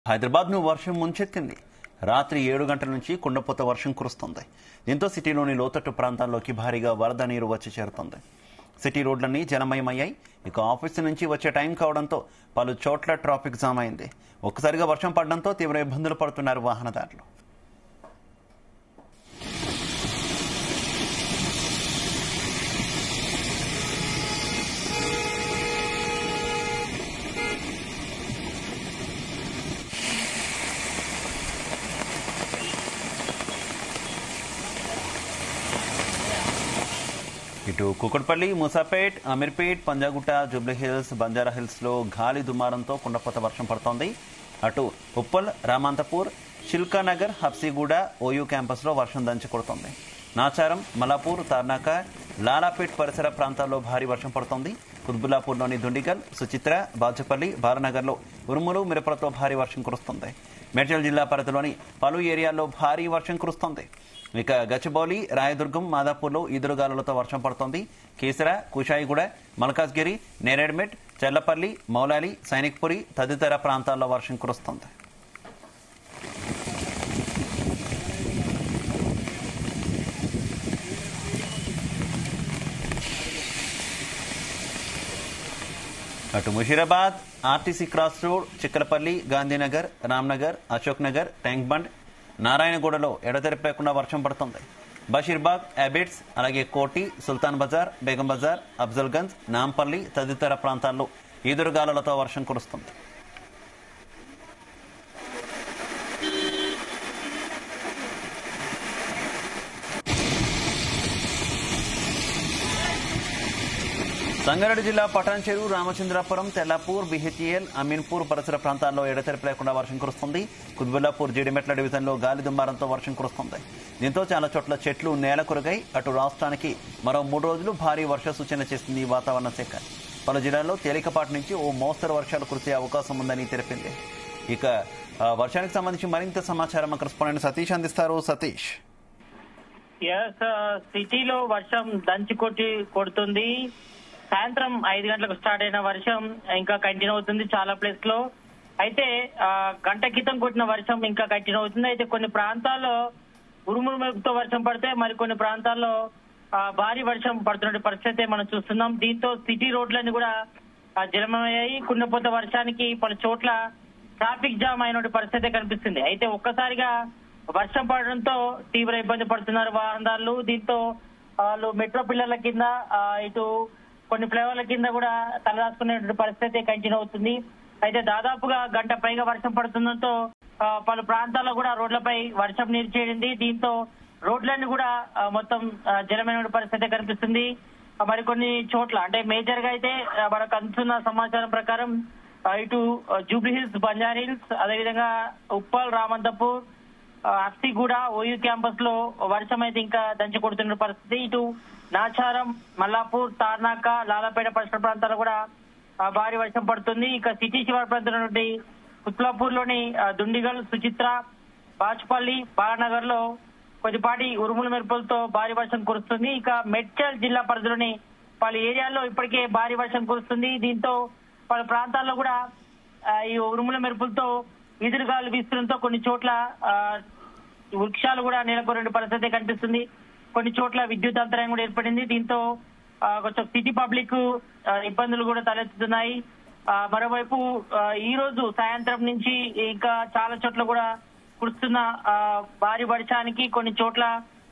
హైదరాబాద్ ను వర్షం ముంచెత్తింది రాత్రి ఏడు గంటల నుంచి కుండపోత వర్షం కురుస్తుంది దీంతో సిటీలోని లోతట్టు ప్రాంతాల్లోకి భారీగా వరద నీరు వచ్చి చేరుతుంది సిటీ రోడ్లన్నీ జనమయమయ్యాయి ఇక ఆఫీసు నుంచి వచ్చే టైం కావడంతో పలు చోట్ల ట్రాఫిక్ జామ్ అయింది ఒక్కసారిగా వర్షం పడడంతో తీవ్ర ఇబ్బందులు పడుతున్నారు వాహనదారులు ఇటు కుకట్పల్లి ముసాపేట్ అమీర్పేట్ పంజాగుట్ట జూబ్లీ హిల్స్ బంజారా హిల్స్ లో గాలి దుమారంతో కుండపోత వర్షం పడుతోంది అటు ఉప్పల్ రామంతపూర్ శిల్కానగర్ హబ్సిగూడ ఓయూ క్యాంపస్ లో వర్షం దంచి కొడుతోంది నాచారం మలాపూర్ తార్నాక లాలాపేట్ పరిసర ప్రాంతాల్లో భారీ వర్షం పడుతోంది కుత్బుల్లాపూర్లోని దుండిగల్ సుచిత్ర బాచుపల్లి బాలనగర్లో ఉరుములు మిరపలతో భారీ వర్షం కురుస్తుంది మేడ్చల్ జిల్లా పరిధిలోని పలు ఏరియాల్లో భారీ వర్షం కురుస్తోంది ఇక గచ్చిబౌలి రాయదుర్గం మాదాపూర్లో ఈదురుగాలులతో వర్షం పడుతోంది కేసర కుషాయిగూడ మల్కాజ్గిరి నేరేడ్మెట్ చెల్లపల్లి మౌలాలి సైనిక్పురి తదితర ప్రాంతాల్లో వర్షం కురుస్తోంది అటు Musheerabad RTC cross road Chikkadpally Gandhinagar Ramnagar Ashok Nagar Tank Bund నారాయణగూడలో ఎడతెరిపి లేకుండా వర్షం పడుతుంది బషీర్బాగ్ అబిడ్స్ అలాగే కోటి సుల్తాన్ బజార్ బేగం బజార్ అఫ్జల్గంజ్ నాంపల్లి తదితర ప్రాంతాల్లో ఈదురుగాలులతో వర్షం కురుస్తుంది సంగారెడ్డి జిల్లా పటాన్చెరు రామచంద్రాపురం తెల్లాపూర్ బిహెచ్ఎల్ అమీన్పూర్ పరిసర ప్రాంతాల్లో ఎడతెరిపి లేకుండా వర్షం కురుస్తుంది కుత్బుల్లాపూర్ జీడిమెట్ల డివిజన్లో గాలి దుమ్మారంతో వర్షం కురుస్తుంది దీంతో చాలా చోట్ల చెట్లు నేల కొరగై అటు రాష్ట్రానికి మరో మూడు రోజులు భారీ వర్ష సూచన చేసింది వాతావరణ శాఖ పలు జిల్లాల్లో తేలికపాటి నుంచి ఓ మోస్తరు వర్షాలు కురిసే అవకాశం ఉందని తెలిపింది ఇక ఆ, వర్షానికి సంబంధించి మరింత సమాచారం మా కరెస్పాండెంట్ సతీష్ అందిస్తారు సతీష్ ఎస్ సిటీలో వర్షం దంచి కొట్టి కొడుతుంది సాయంత్రం ఐదు గంటలకు స్టార్ట్ అయిన వర్షం ఇంకా కంటిన్యూ అవుతుంది చాలా ప్లేస్ లో అయితే ఆ, గంట క్రితం కొట్టిన వర్షం ఇంకా కంటిన్యూ అవుతుంది అయితే కొన్ని ప్రాంతాల్లో ఉరుములు మెరుపుతో వర్షం పడితే మరికొన్ని ప్రాంతాల్లో ఆ, భారీ వర్షం పడుతున్న పరిస్థితి మనం చూస్తున్నాం దీంతో సిటీ రోడ్లన్నీ కూడా ఆ, జలమయ్యాయి కుండపోత వర్షానికి పలు చోట్ల ట్రాఫిక్ జామ్ అయిన పరిస్థితి కనిపిస్తుంది అయితే ఒక్కసారిగా వర్షం పడడంతో తీవ్ర ఇబ్బంది పడుతున్నారు వాహనదారులు దీంతో వాళ్ళు మెట్రో పిల్లల కింద ఆ, ఇటు కొన్ని ఫ్లేవర్ల కింద కూడా తలదాచుకునే పరిస్థితి కంటిన్యూ అవుతుంది అయితే దాదాపుగా గంట పైగా వర్షం పడుతుండటంతో ఆ, పలు ప్రాంతాల్లో కూడా రోడ్లపై వర్షం నీరు చేరింది దీంతో రోడ్లన్నీ కూడా ఆ, మొత్తం ఆ, జలమైన పరిస్థితి కనిపిస్తుంది ఆ, మరికొన్ని చోట్ల అంటే మేజర్ గా అయితే ఆ, మనకు అందుతున్న సమాచారం ప్రకారం ఆ, ఇటు ఆ, జూబ్లీ హిల్స్ బంజారా హిల్స్ అదేవిధంగా ఉప్పల్ రామంతపూర్ అస్తిగూడ ఓయూ క్యాంపస్ లో వర్షం అయితే ఇంకా దంచి కొడుతున్న పరిస్థితి ఇటు నాచారం మల్లాపూర్ తార్నాక లాలాపేట పరిసర ప్రాంతాల్లో కూడా ఆ, భారీ వర్షం పడుతుంది ఇక సిటీ శివారు ప్రాంతం నుండి కుత్లాపూర్ లోని దుండిగల్ సుచిత్ర బాచుపల్లి బాలానగర్ లో కొద్దిపాటి ఉరుముల మెరుపులతో భారీ వర్షం కురుస్తుంది ఇక మెడ్చల్ జిల్లా పరిధిలోని పలు ఏరియాల్లో ఇప్పటికే భారీ వర్షం కురుస్తుంది దీంతో పలు ప్రాంతాల్లో కూడా ఆ, ఈ ఉరుముల మెరుపులతో ఎదురుగాలు వీస్తుండటంతో కొన్ని చోట్ల ఆ, వృక్షాలు కూడా నెలకొనే పరిస్థితి కనిపిస్తుంది కొన్ని చోట్ల విద్యుత్ అంతరాయం కూడా ఏర్పడింది దీంతో ఆ, కొంచెం సిటీ పబ్లిక్ ఆ, ఇబ్బందులు కూడా తలెత్తుతున్నాయి ఆ, మరోవైపు ఆ, ఈ రోజు సాయంత్రం నుంచి ఇంకా చాలా చోట్ల కూడా కురుస్తున్న ఆ, భారీ వర్షానికి కొన్ని చోట్ల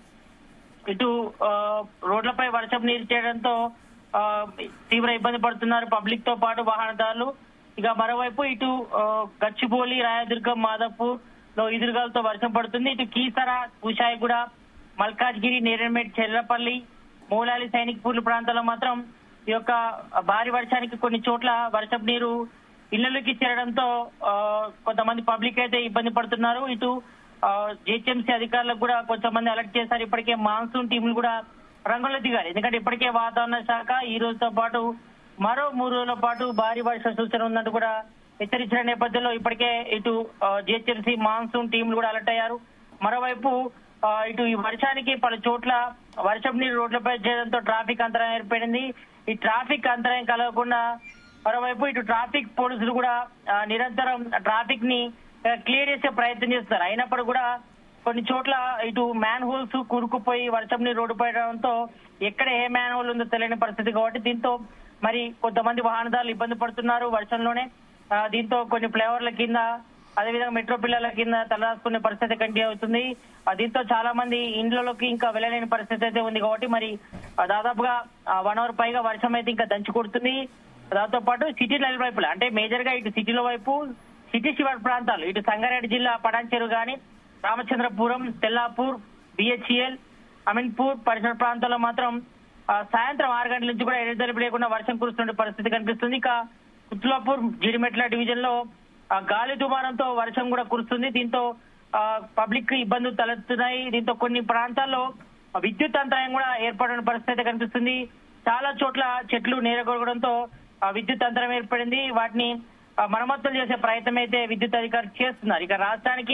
ఇటు ఆ, రోడ్లపై వర్షం నీరు చేయడంతో ఆ, తీవ్ర ఇబ్బంది పడుతున్నారు పబ్లిక్ తో పాటు వాహనదారులు ఇక మరోవైపు ఇటు ఆ, గచ్చిబౌలి రాయదుర్గం మాధవపూర్ లో ఎదురుగాలతో వర్షం పడుతుంది ఇటు కీసర కుషాయిగూడ మల్కాజ్గిరి నేరేడ్మెట్ చెర్లపల్లి మూలాలి సైనిక్పూర్ల ప్రాంతాల్లో మాత్రం ఈ యొక్క భారీ వర్షానికి కొన్ని చోట్ల వర్షపు నీరు ఇళ్లలోకి చేరడంతో ఆ, కొంతమంది పబ్లిక్ అయితే ఇబ్బంది పడుతున్నారు ఇటు జిహెచ్ఎంసీ అధికారులకు కూడా కొంతమంది అలర్ట్ చేశారు ఇప్పటికే మాన్సూన్ టీములు కూడా రంగంలో దిగారు ఎందుకంటే ఇప్పటికే వాతావరణ శాఖ ఈ రోజుతో పాటు మరో మూడు రోజుల పాటు భారీ వర్ష సూచన ఉందంటూ కూడా హెచ్చరించిన నేపథ్యంలో ఇప్పటికే ఇటు జిహెచ్ఎంసీ మాన్సూన్ టీంలు కూడా అలర్ట్ అయ్యారు మరోవైపు ఆ, ఇటు ఈ వర్షానికి పలు చోట్ల వర్షం నీరు రోడ్లపై చేయడంతో ట్రాఫిక్ అంతరాయం ఏర్పడింది ఈ ట్రాఫిక్ అంతరాయం కలగకుండా మరోవైపు ఇటు ట్రాఫిక్ పోలీసులు కూడా ఆ, నిరంతరం ట్రాఫిక్ ని క్లియర్ చేసే ప్రయత్నం చేస్తారు అయినప్పుడు కూడా కొన్ని చోట్ల ఇటు మ్యాన్ హోల్స్ కూరుకుపోయి వర్షం నీరు రోడ్డు పడడంతో ఎక్కడ ఏ మ్యాన్ హోల్ ఉందో తెలియని పరిస్థితి కాబట్టి దీంతో మరి కొంతమంది వాహనదారులు ఇబ్బంది పడుతున్నారు వర్షంలోనే ఆ, దీంతో కొన్ని ఫ్లేవర్ల కింద అదేవిధంగా మెట్రో పిల్లల కింద తలరాసుకునే పరిస్థితి కంటిన్యూ అవుతుంది ఆ, దీంతో చాలా మంది ఇండ్లలోకి ఇంకా వెళ్ళలేని పరిస్థితి అయితే ఉంది కాబట్టి మరి ఆ, దాదాపుగా వన్ అవర్ పైగా వర్షం అయితే ఇంకా దంచి కొడుతుంది దాంతో పాటు సిటీ లైన్ వైపులు అంటే మేజర్ గా ఇటు సిటీలో వైపు సిటీ శివారు ప్రాంతాలు ఇటు సంగారెడ్డి జిల్లా పటాన్చెరు గాని రామచంద్రపురం తెల్లాపూర్ బిహెచ్ఎల్ అమీన్పూర్ పరిసర ప్రాంతాల్లో మాత్రం ఆ, సాయంత్రం ఆరు గంటల నుంచి కూడా ఎడతెరిపి లేకుండా వర్షం కురుస్తున్న పరిస్థితి కనిపిస్తుంది ఇక కుత్లాపూర్ జిడిమెట్ల డివిజన్ లో ఆ, గాలి దుమారంతో వర్షం కూడా కురుస్తుంది దీంతో పబ్లిక్ ఇబ్బందులు తలెత్తున్నాయి దీంతో కొన్ని ప్రాంతాల్లో విద్యుత్ అంతరాయం కూడా ఏర్పడిన పరిస్థితి అయితే కనిపిస్తుంది చాలా చోట్ల చెట్లు నీరగొరగడంతో ఆ, విద్యుత్ అంతరం ఏర్పడింది వాటిని ఆ, మరమ్మతులు చేసే ప్రయత్నం అయితే విద్యుత్ అధికారులు చేస్తున్నారు ఇక రాష్ట్రానికి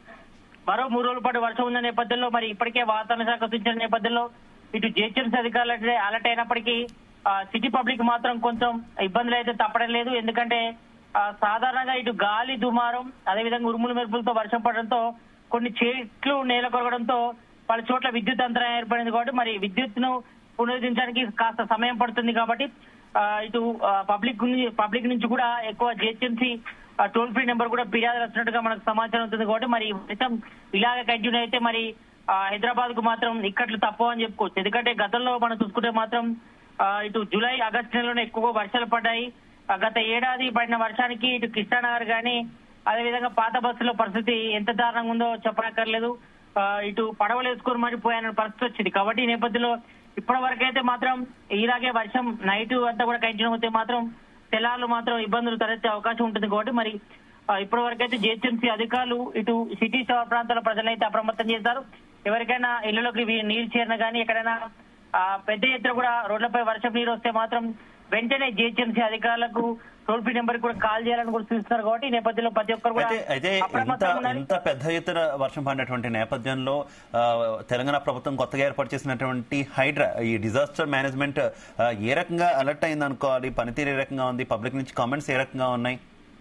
మరో మూడు రోజుల పాటు వర్షం ఉన్న నేపథ్యంలో మరి ఇప్పటికే వాతావరణ శాఖ సూచించిన నేపథ్యంలో ఇటు జిహెచ్ఎంసీ అధికారులు అయితే అలర్ట్ అయినప్పటికీ ఆ, సిటీ పబ్లిక్ మాత్రం కొంచెం ఇబ్బందులు అయితే తప్పడం లేదు ఎందుకంటే ఆ, సాధారణంగా ఇటు గాలి దుమారం అదేవిధంగా ఉరుములు మెరుపులతో వర్షం పడడంతో కొన్ని చెట్లు నేల కొరగడంతో పలు చోట్ల విద్యుత్ అంతరాయం ఏర్పడింది కాబట్టి మరి విద్యుత్ ను పునరుద్ధరించడానికి కాస్త సమయం పడుతుంది కాబట్టి ఆ, ఇటు పబ్లిక్ పబ్లిక్ నుంచి కూడా ఎక్కువ జిహెచ్ఎంసీ టోల్ ఫ్రీ నెంబర్ కూడా ఫిర్యాదులు వస్తున్నట్టుగా మనకు సమాచారం ఉంటుంది కాబట్టి మరి ఈ వర్షం ఇలాగే కంటిన్యూ అయితే మరి ఆ, హైదరాబాద్ కు మాత్రం ఇక్కట్లు తప్పవు అని చెప్పుకోవచ్చు ఎందుకంటే గతంలో మనం చూసుకుంటే మాత్రం ఆ, ఇటు జూలై ఆగస్టు నెలలోనే ఎక్కువగా వర్షాలు పడ్డాయి ఆ, గత ఏడాది పడిన వర్షానికి ఇటు కృష్ణానగర్ గాని అదేవిధంగా పాత బస్సులో పరిస్థితి ఎంత దారుణంగా ఉందో చెప్పనక్కర్లేదు ఆ, ఇటు పడవలు వేసుకొని మరి పోయాన పరిస్థితి వచ్చింది కాబట్టి ఈ నేపథ్యంలో ఇప్పటి వరకైతే మాత్రం ఇలాగే వర్షం నైట్ అంతా కూడా కంటిన్యూ అవుతే మాత్రం తెల్లార్లు మాత్రం ఇబ్బందులు తలెత్తే అవకాశం ఉంటుంది కాబట్టి మరి ఆ, ఇప్పటి వరకైతే జిహెచ్ఎంసీ అధికారులు ఇటు సిటీ శివారు ప్రాంతాల ప్రజలైతే అప్రమత్తం చేశారు ఎవరికైనా ఇళ్లలోకి వీ- నీరు చేరిన కానీ ఎక్కడైనా ఆ, పెద్ద ఎత్తున కూడా రోడ్లపై వర్షం నీరు వస్తే మాత్రం వెంటనే జిహెచ్ఎంసీ అధికారులకు టోల్ ఫ్రీ నెంబర్ కూడా కాల్ చేయాలని కూడా చూస్తున్నారు కాబట్టి ఈ నేపథ్యంలో ప్రతి ఒక్కరు కూడా అయితే అయితే ఇంత అప్రమత్తంగా ఉండాలి ఇంత పెద్ద ఎత్తున వర్షం పడినటువంటి నేపథ్యంలో ఆ, తెలంగాణ ప్రభుత్వం కొత్తగా ఏర్పాటు చేసినటువంటి హైడ్రా ఈ డిజాస్టర్ మేనేజ్మెంట్ ఆ, ఏ రకంగా అలర్ట్ అయింది అనుకోవాలి పనితీరు ఏ రకంగా ఉంది పబ్లిక్ నుంచి కామెంట్స్ ఏ రకంగా ఉన్నాయి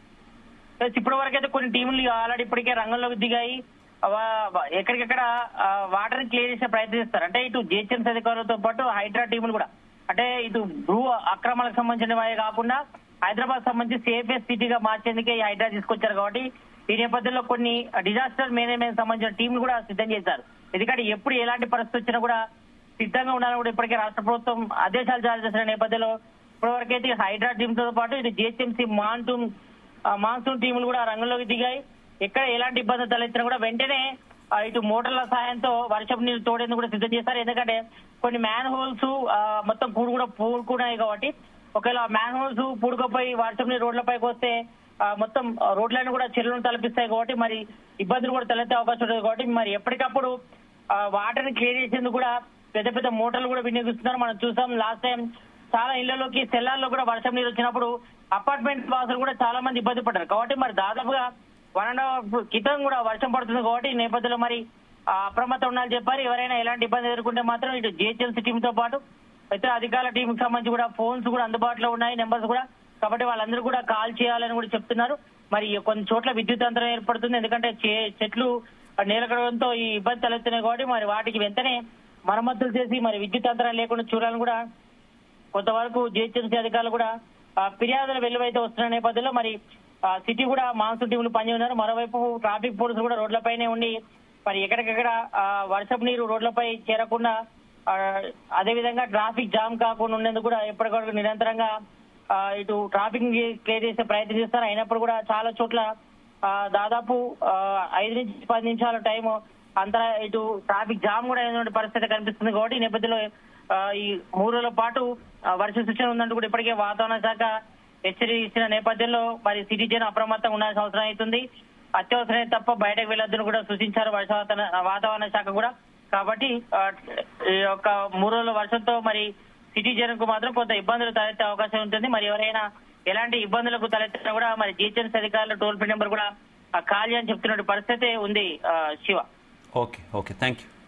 ప్లస్ ఇప్పటి వరకు అయితే కొన్ని టీములు ఆల్రెడీ ఇప్పటికే రంగంలోకి దిగాయి వా- వా- ఎక్కడికెక్కడ వాటర్ క్లియర్ చేసే ప్రయత్నం చేస్తారు అంటే ఇటు జిహెచ్ఎంసీ అధికారులతో పాటు హైడ్రా టీములు కూడా అంటే ఇటు భూ అక్రమాలకు సంబంధించినవే కాకుండా హైదరాబాద్ సంబంధించి సేఫెస్ట్ సిటీగా మార్చేందుకే ఈ హైడ్రా తీసుకొచ్చారు కాబట్టి ఈ నేపథ్యంలో కొన్ని డిజాస్టర్ మేనేజ్మెంట్ సంబంధించిన టీంలు కూడా సిద్ధం చేశారు ఎందుకంటే ఎప్పుడు ఎలాంటి పరిస్థితి వచ్చినా కూడా సిద్ధంగా ఉండాలని కూడా ఇప్పటికే రాష్ట్ర ప్రభుత్వం ఆదేశాలు జారీ చేసిన నేపథ్యంలో ఇప్పటివరకైతే హైడ్రా టీమ్ తో పాటు ఇటు జిహెచ్ఎంసీ మాన్సూన్ ఆ, మాన్సూన్ టీములు కూడా రంగంలోకి దిగాయి ఎక్కడ ఎలాంటి ఇబ్బంది తలెత్తినా కూడా వెంటనే ఆ, ఇటు మోటార్ల సాయంతో వర్షపు నీరు తోడేందుకు కూడా సిద్ధం చేస్తారు ఎందుకంటే కొన్ని మ్యాన్ హోల్స్ మొత్తం పూడు కూడా పూడుకున్నాయి కాబట్టి ఒకవేళ మ్యాన్ హోల్స్ పూడుకపోయి వర్షం నీరు రోడ్లపైకి వస్తే ఆ, మొత్తం రోడ్లను కూడా చెరువులను తలపిస్తాయి కాబట్టి మరి ఇబ్బందులు కూడా తలెత్తే అవకాశం ఉంటుంది కాబట్టి మరి ఎప్పటికప్పుడు వాటర్ ని క్లియర్ చేసేందుకు కూడా పెద్ద పెద్ద మోటార్లు కూడా వినియోగిస్తున్నారు మనం చూసాం లాస్ట్ టైం చాలా ఇళ్లలోకి సెల్లార్లో కూడా వర్షం నీరు వచ్చినప్పుడు అపార్ట్మెంట్ వాసులు కూడా చాలా మంది ఇబ్బంది పడ్డారు కాబట్టి మరి దాదాపుగా వన్ అండ్ హాఫ్ క్రితం కూడా వర్షం పడుతుంది కాబట్టి ఈ నేపథ్యంలో మరి ఆ, అప్రమత్తం ఉండాలని చెప్పారు ఎవరైనా ఎలాంటి ఇబ్బంది ఎదుర్కొంటే మాత్రం ఇటు జిహెచ్ఎంసీ టీమ్ తో పాటు ఇతర అధికారుల టీం కి సంబంధించి కూడా ఫోన్స్ కూడా అందుబాటులో ఉన్నాయి నెంబర్స్ కూడా కాబట్టి వాళ్ళందరూ కూడా కాల్ చేయాలని కూడా చెప్తున్నారు మరి కొన్ని చోట్ల విద్యుత్ అంతరం ఏర్పడుతుంది ఎందుకంటే చే- చెట్లు నీలకడంతో ఈ ఇబ్బంది తలెత్తున్నాయి కాబట్టి మరి వాటికి వెంటనే మరమ్మతులు చేసి మరి విద్యుత్ అంతరం లేకుండా చూడాలని కూడా కొంతవరకు జిహెచ్ఎంసీ అధికారులు కూడా ఆ, ఫిర్యాదుల వెలువైతే వస్తున్న నేపథ్యంలో మరి ఆ, సిటీ కూడా మాన్సూన్ టీములు పని ఉన్నారు మరోవైపు ట్రాఫిక్ పోలీసులు కూడా రోడ్లపైనే ఉండి మరి ఎక్కడికెక్కడ ఆ, వర్షపు నీరు రోడ్లపై చేరకుండా ఆ, అదేవిధంగా ట్రాఫిక్ జామ్ కాకుండా ఉండేందుకు కూడా ఎప్పటికప్పుడు నిరంతరంగా ఆ, ఇటు ట్రాఫిక్ ని క్లియర్ చేసే ప్రయత్నం చేస్తారు అయినప్పుడు కూడా చాలా చోట్ల ఆ, దాదాపు ఆ, ఐదు నుంచి పది నిమిషాల టైం అంతర ఇటు ట్రాఫిక్ జామ్ కూడా అయినటువంటి పరిస్థితి కనిపిస్తుంది కాబట్టి ఈ నేపథ్యంలో ఆ, ఈ మూడు రోజుల పాటు ఆ, వర్ష సూచన ఉందంటూ కూడా ఇప్పటికే వాతావరణ శాఖ హెచ్చరిక ఇచ్చిన నేపథ్యంలో మరి సిటిజన్ అప్రమత్తంగా ఉండాల్సిన అవసరం అవుతుంది అత్యవసరమే తప్ప బయటకు వెళ్ళొద్దని కూడా సూచించారు వర్ష వాతావరణ వాతావరణ శాఖ కూడా కాబట్టి ఆ, ఈ యొక్క మూడు రోజుల వర్షంతో మరి సిటిజన్ కు మాత్రం కొంత ఇబ్బందులు తలెత్తే అవకాశం ఉంటుంది మరి ఎవరైనా ఎలాంటి ఇబ్బందులకు తలెత్తినా కూడా మరి జిహెచ్ఎంసీ అధికారులు టోల్ ఫ్రీ నెంబర్ కూడా ఆ, ఖాళీ అని చెప్తున్న పరిస్థితి ఉంది ఆ, Shiva okay okay thank you